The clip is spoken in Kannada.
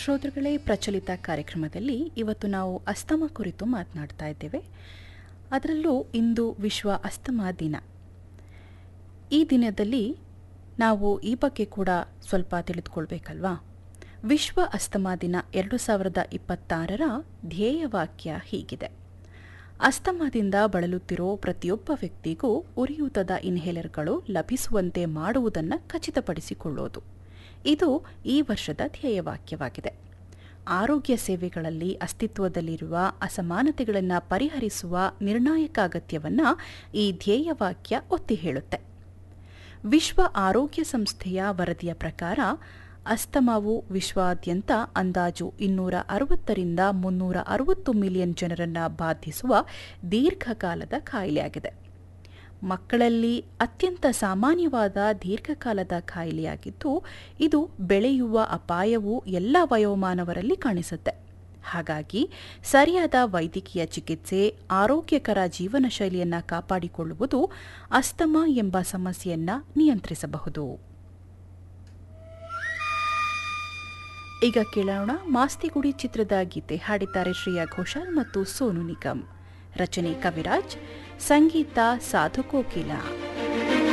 ಶ್ರೋತೃಗಳೇ ಪ್ರಚಲಿತ ಕಾರ್ಯಕ್ರಮದಲ್ಲಿ ಇವತ್ತು ನಾವು ಅಸ್ತಮ ಕುರಿತು ಮಾತನಾಡ್ತಾ ಇದ್ದೇವೆ ಅದರಲ್ಲೂ ಇಂದು ವಿಶ್ವ ಅಸ್ತಮ ದಿನ ಈ ದಿನದಲ್ಲಿ ನಾವು ಈ ಬಗ್ಗೆ ಕೂಡ ಸ್ವಲ್ಪ ತಿಳಿದುಕೊಳ್ಬೇಕಲ್ವಾ ವಿಶ್ವ ಅಸ್ತಮ ದಿನ ಎರಡು ಸಾವಿರದ ಇಪ್ಪತ್ತಾರರ ಧ್ಯೇಯವಾಕ್ಯ ಹೀಗಿದೆ ಅಸ್ತಮದಿಂದ ಬಳಲುತ್ತಿರೋ ಪ್ರತಿಯೊಬ್ಬ ವ್ಯಕ್ತಿಗೂ ಉರಿಯೂತದ ಇನ್ಹೇಲರ್ಗಳು ಲಭಿಸುವಂತೆ ಮಾಡುವುದನ್ನು ಖಚಿತಪಡಿಸಿಕೊಳ್ಳೋದು ಇದು ಈ ವರ್ಷದ ಧ್ಯೇಯವಾಕ್ಯವಾಗಿದೆ ಆರೋಗ್ಯ ಸೇವೆಗಳಲ್ಲಿ ಅಸ್ತಿತ್ವದಲ್ಲಿರುವ ಅಸಮಾನತೆಗಳನ್ನು ಪರಿಹರಿಸುವ ನಿರ್ಣಾಯಕ ಅಗತ್ಯವನ್ನು ಈ ಧ್ಯೇಯವಾಕ್ಯ ಒತ್ತಿ ಹೇಳುತ್ತೆ ವಿಶ್ವ ಆರೋಗ್ಯ ಸಂಸ್ಥೆಯ ವರದಿಯ ಪ್ರಕಾರ ಅಸ್ತಮಾವು ವಿಶ್ವಾದ್ಯಂತ ಅಂದಾಜು ಇನ್ನೂರ ಅರವತ್ತರಿಂದ ಮುನ್ನೂರ ಅರವತ್ತು ಮಿಲಿಯನ್ ಜನರನ್ನು ಬಾಧಿಸುವ ದೀರ್ಘಕಾಲದ ಕಾಯಿಲೆಯಾಗಿದೆ ಮಕ್ಕಳಲ್ಲಿ ಅತ್ಯಂತ ಸಾಮಾನ್ಯವಾದ ದೀರ್ಘಕಾಲದ ಕಾಯಿಲೆಯಾಗಿದ್ದು ಇದು ಬೆಳೆಯುವ ಅಪಾಯವು ಎಲ್ಲ ವಯೋಮಾನವರಲ್ಲಿ ಕಾಣಿಸುತ್ತೆ ಹಾಗಾಗಿ ಸರಿಯಾದ ವೈದ್ಯಕೀಯ ಚಿಕಿತ್ಸೆ ಆರೋಗ್ಯಕರ ಜೀವನ ಶೈಲಿಯನ್ನು ಕಾಪಾಡಿಕೊಳ್ಳುವುದು ಅಸ್ತಮ ಎಂಬ ಸಮಸ್ಯೆಯನ್ನು ನಿಯಂತ್ರಿಸಬಹುದು ಈಗ ಕೇಳೋಣ ಮಾಸ್ತಿಗುಡಿ ಚಿತ್ರದ ಗೀತೆ ಹಾಡಿದ್ದಾರೆ ಶ್ರೇಯಾ ಘೋಷಾಲ್ ಮತ್ತು ಸೋನು ನಿಗಮ್ ರಚನೆ ಕವಿರಾಜ್ ಸಂಗೀತ ಸಾಧು ಕೋಕಿಲ